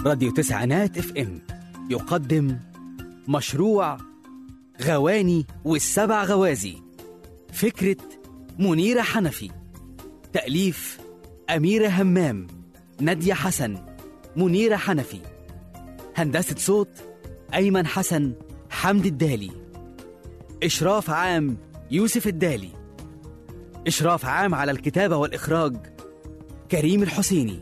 راديو تسعينات اف ام يقدم مشروع غواني والسبع غوازي فكرة منيرة حنفي تأليف أميرة همام نادية حسن منيرة حنفي هندسة صوت أيمن حسن حمد الدالي إشراف عام يوسف الدالي إشراف عام على الكتابة والإخراج كريم الحسيني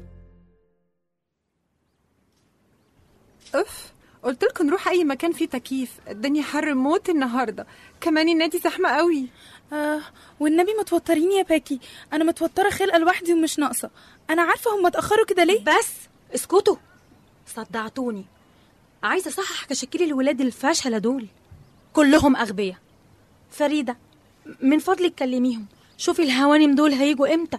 اف قلت لكم نروح اي مكان فيه تكييف الدنيا حر موت النهارده كمان النادي زحمه قوي آه والنبي متوترين يا باكي انا متوتره خلقه لوحدي ومش ناقصه انا عارفه هم اتاخروا كده ليه بس اسكتوا صدعتوني عايزه اصحح كشكيل الولاد الفاشله دول كلهم اغبياء فريده من فضلك كلميهم شوفي الهوانم دول هيجوا امتى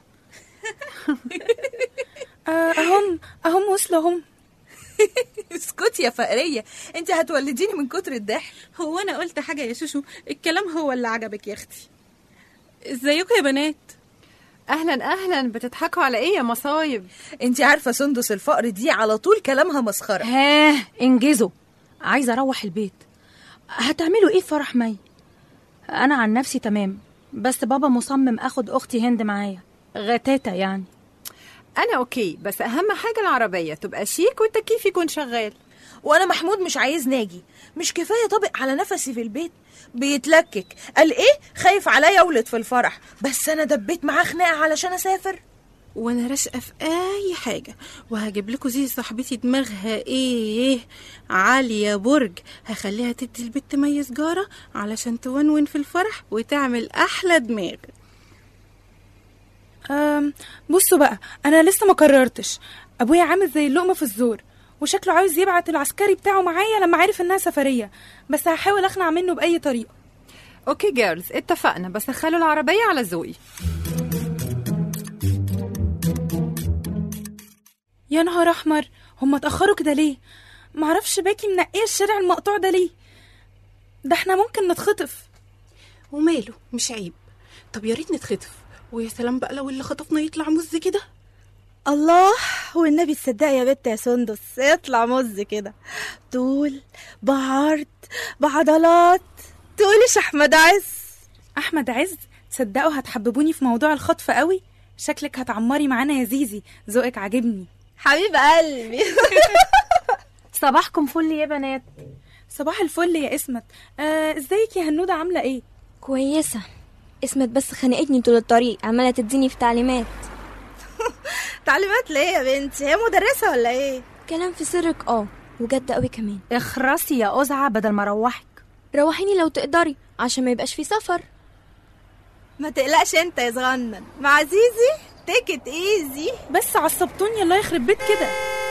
آه اهم اهم وصلوا هم اسكتي يا فقرية انت هتولديني من كتر الضحك هو انا قلت حاجه يا شوشو الكلام هو اللي عجبك يا اختي ازيكم يا بنات اهلا اهلا بتضحكوا على ايه يا مصايب انت عارفة سندس الفقر دي على طول كلامها مسخرة ها انجزوا عايزه اروح البيت هتعملوا ايه في فرح مي انا عن نفسي تمام بس بابا مصمم اخد اختي هند معايا غتاتة يعني انا اوكي بس اهم حاجه العربيه تبقى شيك والتكييف يكون شغال وانا محمود مش عايز ناجي مش كفاية طبق على نفسي في البيت بيتلكك قال ايه خايف عليا اولد في الفرح بس انا دبيت معاه خناقة علشان اسافر وانا راشقه في اي حاجه وهجيب لكم زي صاحبتي دماغها ايه عاليه برج هخليها تدي البت مي سجاره علشان تونون في الفرح وتعمل احلى دماغ آم بصوا بقى انا لسه ما قررتش ابويا عامل زي اللقمه في الزور وشكله عاوز يبعت العسكري بتاعه معايا لما عرف انها سفريه بس هحاول اقنع منه باي طريقه اوكي جيرلز اتفقنا بس خلوا العربيه على ذوقي يا نهار احمر هم اتاخروا كده ليه معرفش باكي منقيه الشارع المقطوع ده ليه ده احنا ممكن نتخطف وماله مش عيب طب يا ريت نتخطف ويا سلام بقى لو اللي خطفنا يطلع مز كده الله والنبي تصدقي يا بت يا سندس يطلع مز كده طول بعرض بعضلات تقوليش احمد عز احمد عز تصدقوا هتحببوني في موضوع الخطف قوي شكلك هتعمري معانا يا زيزي ذوقك عاجبني حبيب قلبي صباحكم فل يا بنات صباح الفل يا اسمت آه ازيك يا هنوده عامله ايه كويسة اسمت بس خانقتني طول الطريق عمالة تديني في تعليمات تعليمات ليه يا بنتي هي مدرسة ولا ايه كلام في سرك اه وجد قوي كمان اخرسي يا قزعه بدل ما اروحك روحيني لو تقدري عشان ما يبقاش في سفر ما تقلقش انت يا صغنن مع زيزي تيكت ايزي بس عصبتوني الله يخرب بيت كده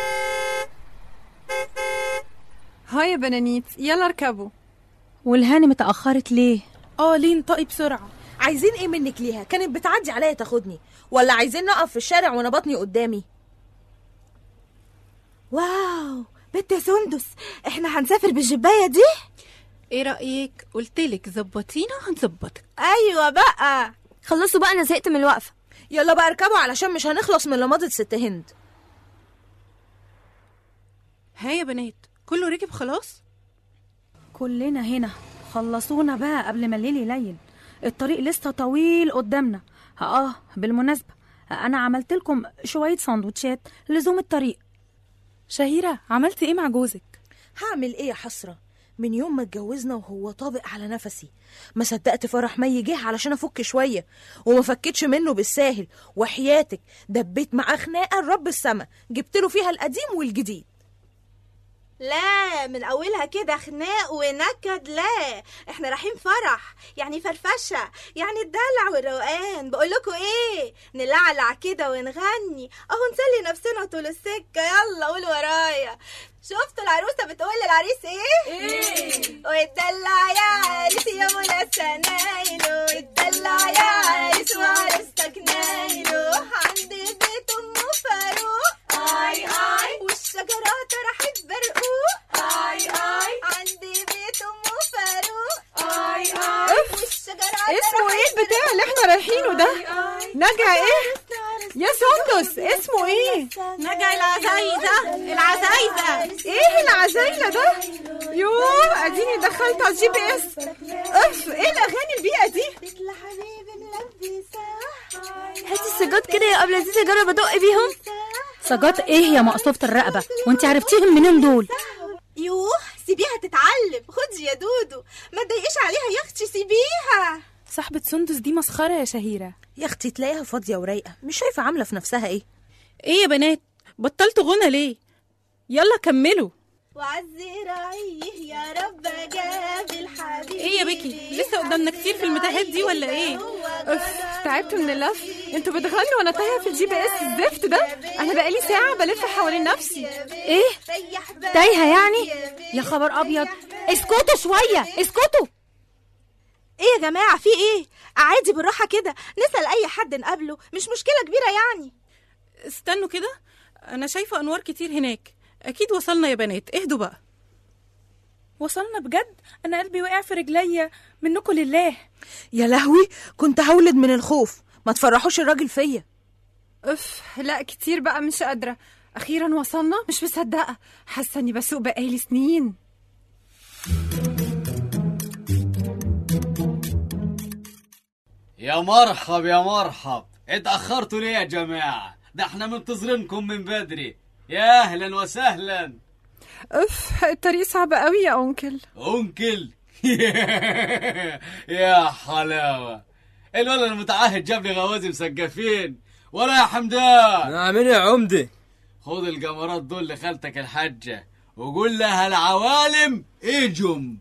هاي يا بنانيت يلا اركبوا والهانم اتاخرت ليه اه ليه انطقي بسرعه عايزين ايه منك ليها كانت بتعدي عليا تاخدني ولا عايزين نقف في الشارع وانا بطني قدامي واو بنت يا سندس احنا هنسافر بالجباية دي ايه رايك قلتلك ظبطينا هنظبطك ايوه بقى خلصوا بقى انا زهقت من الوقفة يلا بقى اركبوا علشان مش هنخلص من لمضة ست هند ها يا بنات كله ركب خلاص كلنا هنا خلصونا بقى قبل ما الليل يليل الطريق لسه طويل قدامنا اه بالمناسبة انا عملت لكم شوية سندوتشات لزوم الطريق شهيره عملتي ايه مع جوزك هعمل ايه يا حسرة من يوم ما اتجوزنا وهو طابق على نفسي ما صدقت فرح مي جه علشان افك شويه وما فكتش منه بالساهل وحياتك دبيت معاه خناقه لرب السما جبت له فيها القديم والجديد لا من اولها كده خناق ونكد لا احنا رايحين فرح يعني فرفشه يعني الدلع والروقان بقول لكم ايه نلعلع كده ونغني اهو نسلي نفسنا طول السكه يلا قول ورايا شفتوا العروسه بتقول للعريس ايه ايه واتدلع يا عريس يا منى سنايله واتدلع يا عريس وعروستك نايله عند بيت ام فاروق اي اي والشجرات راحت برقوق اي اي عند بيت ام فاروق اي اي والشجرات اسمه ايه البتاع اللي احنا رايحينه ده نجع ايه يا سندس اسمه ايه نجع العزايزة العزايزة العزايزه ايه العزايلة ده يوه اديني دخلت على الجي بي اس اف ايه الاغاني البيئة دي هاتي السجاد كده يا قبل لذيذة جرب ادق بيهم سجات ايه يا مقصوفة الرقبة وانت عرفتيهم منين دول يوه سيبيها تتعلم خدي يا دودو ما تضايقيش عليها يا اختي سيبيها صاحبة سندس دي مسخرة يا شهيرة يا اختي تلاقيها فاضيه ورايقه مش شايفه عامله في نفسها ايه ايه يا بنات بطلتوا غنى ليه يلا كملوا وعزي راعيه يا رب جاب الحبيب ايه يا بيكي لسه قدامنا كتير في المتاهات دي ولا ايه اف تعبت من اللف انتوا بتغنوا وانا تايهه في الجي بي اس الزفت ده انا بقالي ساعه بلف حوالين نفسي ايه تايهة يعني يا خبر ابيض اسكتوا شوية اسكتوا ايه يا جماعه في ايه عادي بالراحه كده نسال اي حد نقابله مش مشكله كبيره يعني استنوا كده انا شايفه انوار كتير هناك اكيد وصلنا يا بنات اهدوا بقى وصلنا بجد انا قلبي وقع في رجليا منكم لله يا لهوي كنت هولد من الخوف ما تفرحوش الراجل فيا اف لا كتير بقى مش قادره اخيرا وصلنا مش مصدقه حاسه اني بسوق بقالي سنين يا مرحب يا مرحب اتأخرتوا ليه يا جماعة ده احنا منتظرينكم من بدري يا أهلا وسهلا اف الطريق صعب قوي يا انكل أنكل يا حلاوة الولد المتعهد جاب لي غوازي مسقفين ولا يا حمدان نعمل يا عمدة خد الجمرات دول لخالتك الحجة وقول لها العوالم اجم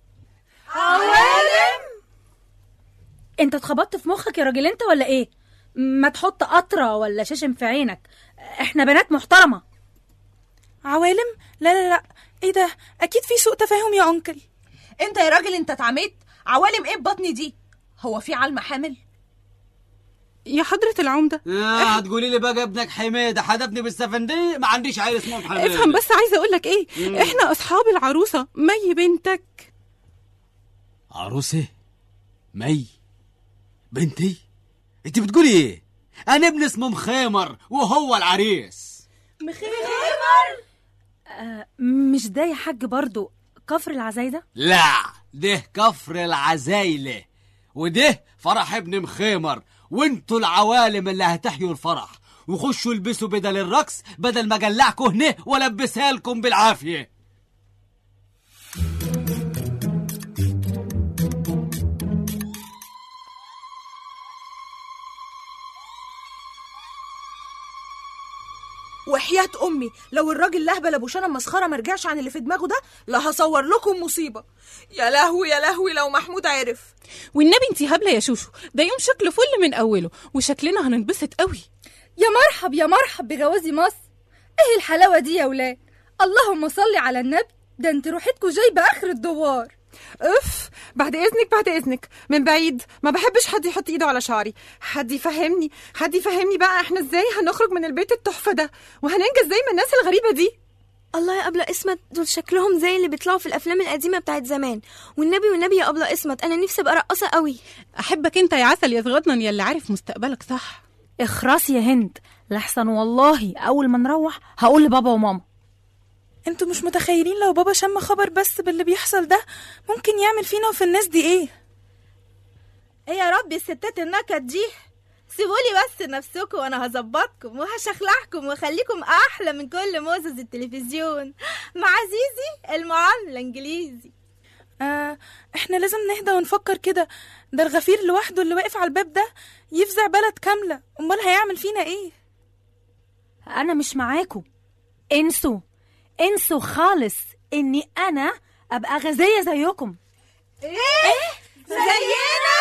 انت اتخبطت في مخك يا راجل انت ولا ايه ما تحط قطرة ولا شاشم في عينك احنا بنات محترمة عوالم لا لا لا ايه ده اكيد في سوء تفاهم يا انكل انت يا راجل انت اتعميت عوالم ايه ببطني دي هو في علم حامل يا حضرة العمدة آه هتقولي لي بقى ابنك حميدة حدفني بالسفندية ما عنديش عيل اسمه حميدة افهم بس عايزة اقول لك ايه احنا اصحاب العروسة مي بنتك عروسة مي بنتي انت بتقولي ايه انا ابن اسمه مخيمر وهو العريس مش ده يا حاج برضو كفر العزايدة لا ده كفر العزايلة وده فرح ابن مخيمر وانتوا العوالم اللي هتحيوا الفرح وخشوا البسوا بدل الرقص بدل ما اقلعكوا هنا والبسها لكم بالعافيه وحياة أمي لو الراجل لهبل أبو شنب مسخرة مرجعش عن اللي في دماغه ده لا هصور لكم مصيبة يا لهوي يا لهوي لو محمود عرف والنبي انتي هبلة يا شوشو ده يوم شكله فل من اوله وشكلنا هننبسط قوي يا مرحب يا مرحب بجوازي مصر ايه الحلاوه دي يا ولاد اللهم صل على النبي ده انت روحتكوا جايبه اخر الدوار اف بعد اذنك بعد اذنك من بعيد ما بحبش حد يحط ايده على شعري حد يفهمني حد يفهمني بقى احنا ازاي هنخرج من البيت التحفه ده وهننجز زي ما الناس الغريبه دي الله يا أبلة اسمت دول شكلهم زي اللي بيطلعوا في الأفلام القديمة بتاعت زمان والنبي والنبي يا أبلة اسمت أنا نفسي أبقى رقاصة قوي احبك انت يا عسل يا صغنن يا اللي عارف مستقبلك صح اخرس يا هند لحسن والله اول ما نروح هقول لبابا وماما انتوا مش متخيلين لو بابا شم خبر بس باللي بيحصل ده ممكن يعمل فينا وفي الناس دي ايه ايه يا ربي الستات النكد دي سيبولي بس نفسكم وانا هظبطكم وهشخلعكم واخليكم احلى من كل موزز التلفزيون مع زيزي المعامله انجليزي آه احنا لازم نهدى ونفكر كده ده الغفير لوحده اللي واقف على الباب ده يفزع بلد كاملة امال هيعمل فينا ايه انا مش معاكم انسوا انسوا خالص اني انا ابقى غازيه زيكم زينا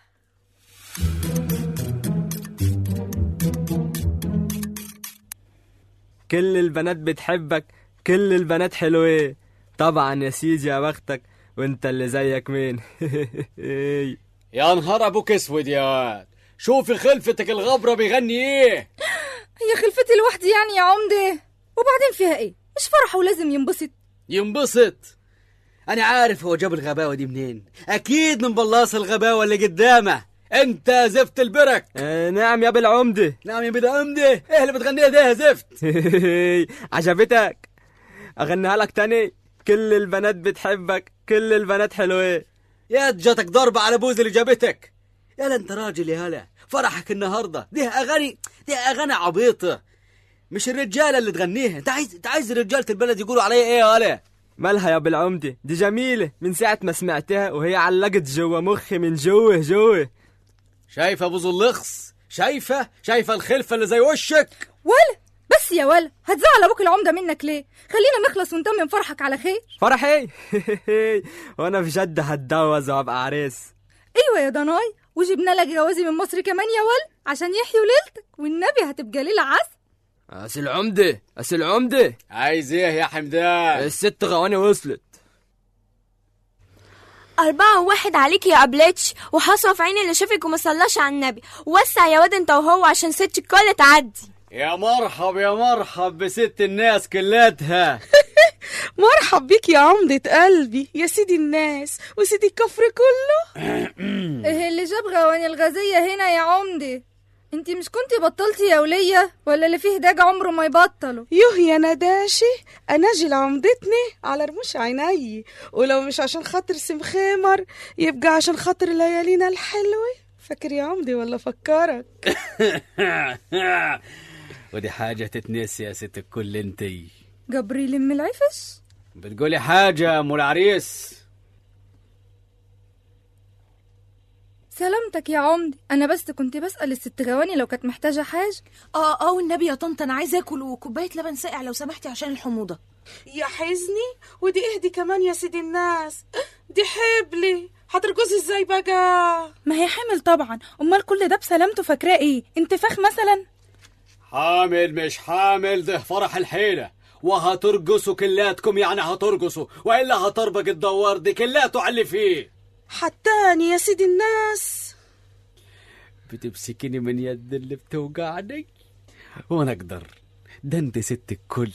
كل البنات بتحبك كل البنات حلوين طبعا يا سيدي يا بختك وانت اللي زيك مين يا نهار ابوك اسود يا واد شوفي خلفتك الغبرة بيغني ايه هي خلفتي لوحدي يعني يا عمده وبعدين فيها ايه مش فرح ولازم ينبسط ينبسط انا عارف هو جاب الغباوة دي منين اكيد من بلاص الغباوة اللي قدامه انت زفت البرك آه نعم يا بالعمدة نعم يا بدا امدي ايه اللي بتغنيها ده يا زفت عجبتك اغنيها لك تاني كل البنات بتحبك كل البنات حلوين يا جاتك ضربة على بوز اللي جابتك يا انت راجل يا هلا فرحك النهارده دي اغاني دي اغاني عبيطه مش الرجاله اللي تغنيها انت عايز انت عايز رجاله البلد يقولوا عليا ايه يا هلا مالها يا بالعمدة دي جميلة من ساعة ما سمعتها وهي علقت جوا مخي من جوه جوه شايفه ابو اللخص شايفه شايفه الخلفه اللي زي وشك ولا بس يا ولا هتزعل ابوك العمده منك ليه خلينا نخلص ونتمم فرحك على خير فرح ايه وانا في جد هتجوز وابقى عريس ايوه يا ضناي وجبنا لك جوازي من مصر كمان يا ول عشان يحيوا ليلتك والنبي هتبقى ليله عسل أس العمدة أس العمدة عايز ايه يا حمدان الست غواني وصلت أربعة وواحد عليك يا أبلتش وحصوة في عيني اللي شافك وما صلاش على النبي وسع يا واد انت وهو عشان ست الكل تعدي يا مرحب يا مرحب بست الناس كلاتها مرحب بيك يا عمدة قلبي يا سيدي الناس وسيدي الكفر كله ايه اللي جاب غواني الغازية هنا يا عمدة انتي مش كنتي بطلتي يا ولية ولا اللي فيه داج عمره ما يبطله يوه يا نداشي اناجي لعمدتني على رموش عيني ولو مش عشان خاطر سم خمر يبقى عشان خاطر ليالينا الحلوة فاكر يا عمدي ولا فكرك ودي حاجة تتنسي يا ست الكل انتي جبريل ام العفش بتقولي حاجة يا ام العريس سلامتك يا عمدي انا بس كنت بسأل الست غواني لو كانت محتاجة حاجة اه اه والنبي يا طنط انا عايزه اكل وكوبايه لبن ساقع لو سمحتي عشان الحموضه يا حزني ودي اهدي كمان يا سيدي الناس دي حبلي هترقصي ازاي بقى ما هي حامل طبعا امال كل ده بسلامته فاكراه ايه انتفاخ مثلا حامل مش حامل ده فرح الحيلة وهترقصوا كلاتكم يعني هترقصوا والا هتربق الدوار دي كلاته على اللي فيه حتاني يا سيدي الناس بتمسكيني من يد اللي بتوجعني وانا اقدر ده انت ست الكل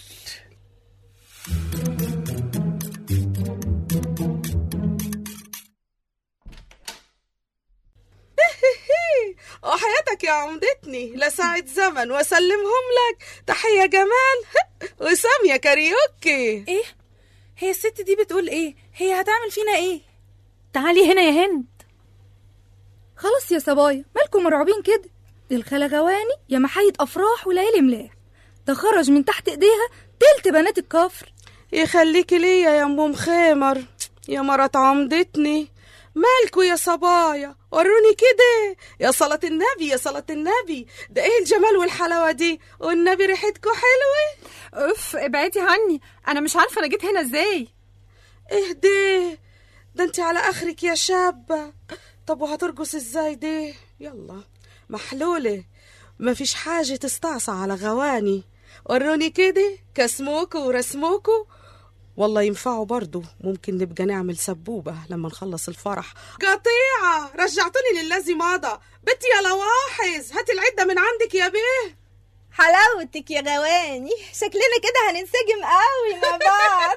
وحياتك يا عمدتني لساعة زمن واسلمهم لك تحية جمال وسامية كاريوكي ايه هي الست دي بتقول ايه هي هتعمل فينا ايه تعالي هنا يا هند خلاص يا صبايا مالكم مرعوبين كده دي الخالة غواني يا محايد افراح وليالي ملاح ده خرج من تحت ايديها تلت بنات الكفر يخليكي ليا يا ام مخامر يا مرات عمدتني مالكوا يا صبايا وروني كده يا صلاة النبي يا صلاة النبي ده ايه الجمال والحلاوة دي والنبي ريحتكوا حلوة اف ابعدي عني انا مش عارفه انا جيت هنا ازاي اهدي ده انت على اخرك يا شابة طب وهترقص ازاي دي يلا محلولة مفيش حاجة تستعصى على غواني وروني كده كسموكوا ورسموكوا والله ينفعوا برضو ممكن نبقى نعمل سبوبة لما نخلص الفرح قطيعة رجعتوني للذي مضى بنتي يا لواحظ هاتي العدة من عندك يا بيه حلاوتك يا غواني شكلنا كده هننسجم قوي مع بعض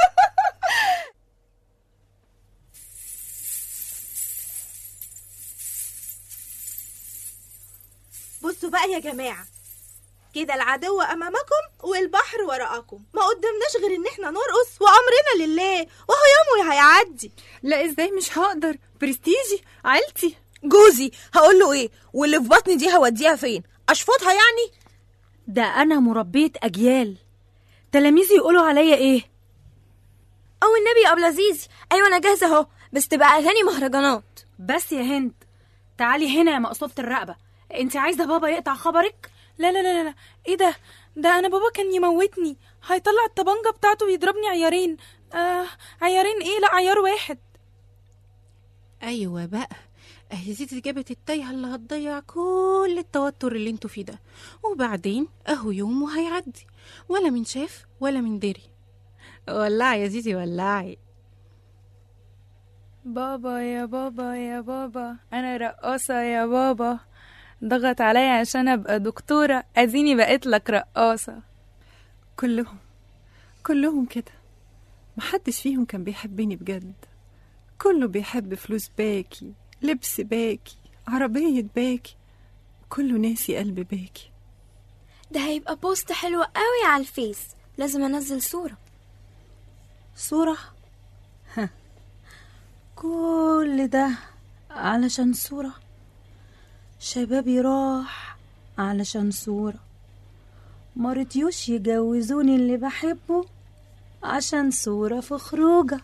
بصوا بقى يا جماعة كده العدو أمامكم والبحر وراءكم ما قدامناش غير إن احنا نرقص وأمرنا لله وهو يوم هيعدي لا ازاي مش هقدر برستيجي عيلتي جوزي هقول له ايه واللي في بطني دي هوديها فين اشفطها يعني ده انا مربية اجيال تلاميذي يقولوا عليا ايه او النبي يا ابو لذيذ ايوه انا جاهزه اهو بس تبقى اغاني مهرجانات بس يا هند تعالي هنا يا مقصوفة الرقبة انت عايزة بابا يقطع خبرك لا لا لا لا ايه ده ده انا بابا كان يموتني هيطلع الطبنجة بتاعته ويضربني عيارين آه عيارين ايه لا عيار واحد ايوه بقى اهي زيزي جابت التايهه اللي هتضيع كل التوتر اللي انتوا فيه ده وبعدين اهو يوم وهيعدي ولا من شاف ولا من دري ولعي يا زيزي ولعي بابا يا بابا يا بابا انا رقاصة يا بابا ضغط عليا عشان ابقى دكتورة اديني بقيت لك رقاصة كلهم كلهم كده محدش فيهم كان بيحبني بجد كله بيحب فلوس باكي لبس باكي عربية باكي كله ناسي قلب باكي ده هيبقى بوست حلو قوي على الفيس لازم انزل صوره صورة ها. كل ده علشان صورة شبابي راح علشان صورة مرضيوش يجوزوني اللي بحبه عشان صورة في خروجة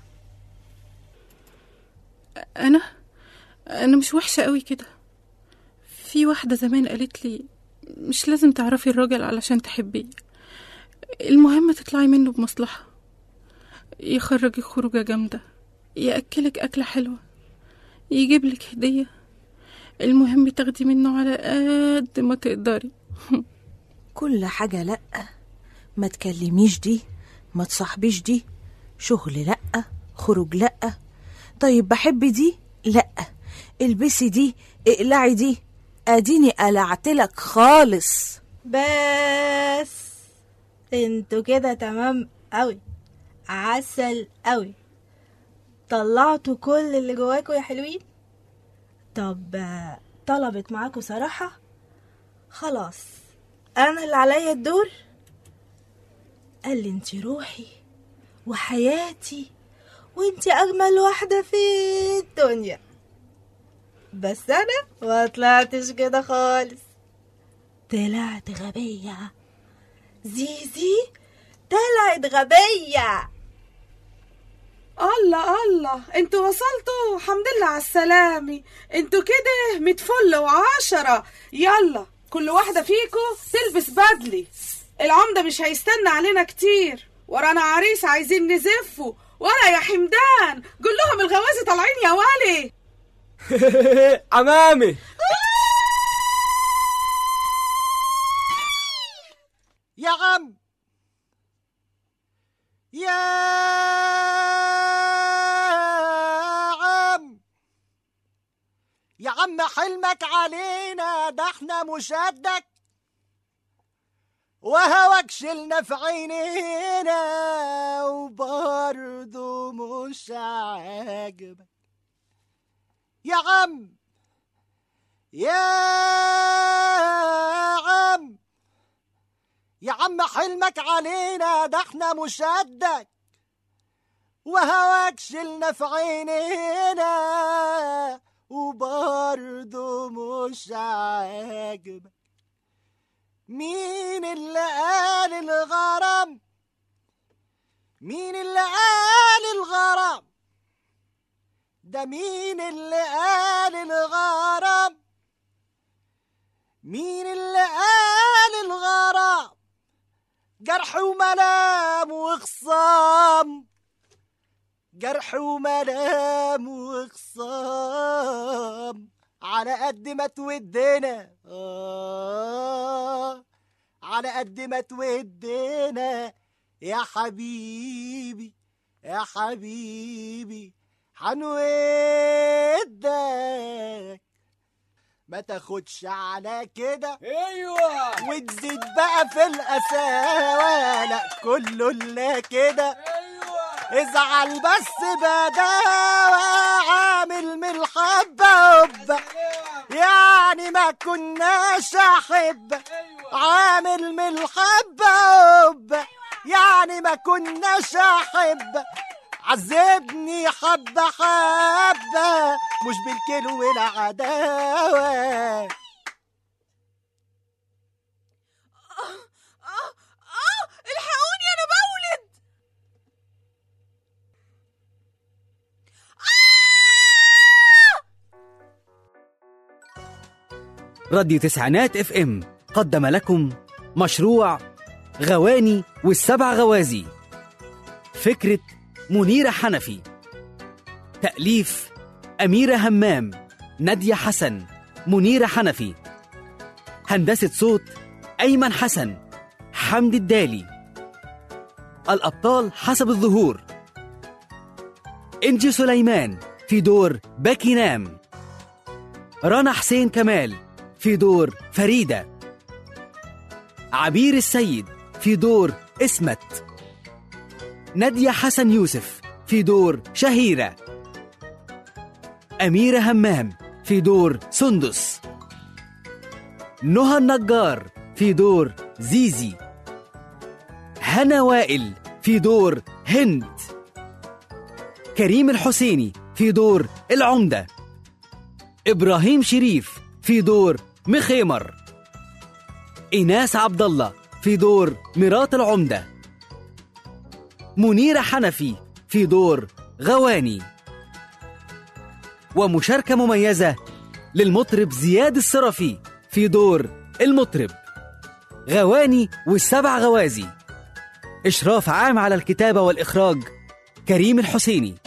انا انا مش وحشه قوي كده في واحده زمان قالت لي مش لازم تعرفي الراجل علشان تحبيه المهم تطلعي منه بمصلحه يخرجك خروجه جامده ياكلك اكله حلوه يجيب لك هديه المهم تاخدي منه على قد ما تقدري كل حاجة لأ ما تكلميش دي ما تصاحبيش دي شغل لأ خروج لأ طيب بحب دي لأ البسي دي اقلعي دي اديني قلعتلك خالص بس انتوا كده تمام قوي عسل قوي طلعتوا كل اللي جواكوا يا حلوين طب آه، طلبت معاكوا صراحة خلاص انا اللي عليا الدور قال لي انت روحي وحياتي وانت اجمل واحدة في الدنيا بس انا ما طلعتش كده خالص طلعت غبية زيزي طلعت غبية الله الله انتوا وصلتوا الحمد لله على السلامة انتوا كده متفل وعشرة يلا كل واحدة فيكم تلبس بدلي العمدة مش هيستنى علينا كتير ورانا عريس عايزين نزفه ولا يا حمدان قول لهم الغوازي طالعين يا ولي عمامي يا عم يا عم يا عم حلمك علينا ده احنا مشدك وهواك شلنا في عينينا وبرضه مش عاجبك يا عم يا عم يا عم حلمك علينا ده احنا مشدك وهواك شلنا في عينينا وبرضه مش عاجبك مين اللي قال الغرام مين اللي قال الغرام ده مين اللي قال الغرام مين اللي قال الغرام جرح وملام وخصام جرح وملام وخصام على قد ما تودنا آه على قد ما تودنا يا حبيبي يا حبيبي حنودك ما تاخدش على كده ايوه وتزيد بقى في القساوة لا كله الا كده ايوه ازعل بس بداوة عامل من الحبة هبة يعني ما كناش احب عامل من الحبة هبة يعني ما كناش احب عذبني حبة حبة مش بالكيلو والعداوة الحقوني انا بولد راديو تسعينات اف ام قدم لكم مشروع غواني والسبع غوازي فكرة منيرة حنفي تأليف أميرة همام نادية حسن منيرة حنفي هندسة صوت أيمن حسن حمد الدالي الأبطال حسب الظهور إنجي سليمان في دور باكي نام رنا حسين كمال في دور فريدة عبير السيد في دور اسمت نادية حسن يوسف في دور شهيرة أميرة همام في دور سندس نهى النجار في دور زيزي هنا وائل في دور هند كريم الحسيني في دور العمدة إبراهيم شريف في دور مخيمر إيناس عبد الله في دور مرات العمدة منيرة حنفي في دور غواني ومشاركة مميزة للمطرب زياد الصرفي في دور المطرب غواني والسبع غوازي إشراف عام على الكتابة والإخراج كريم الحسيني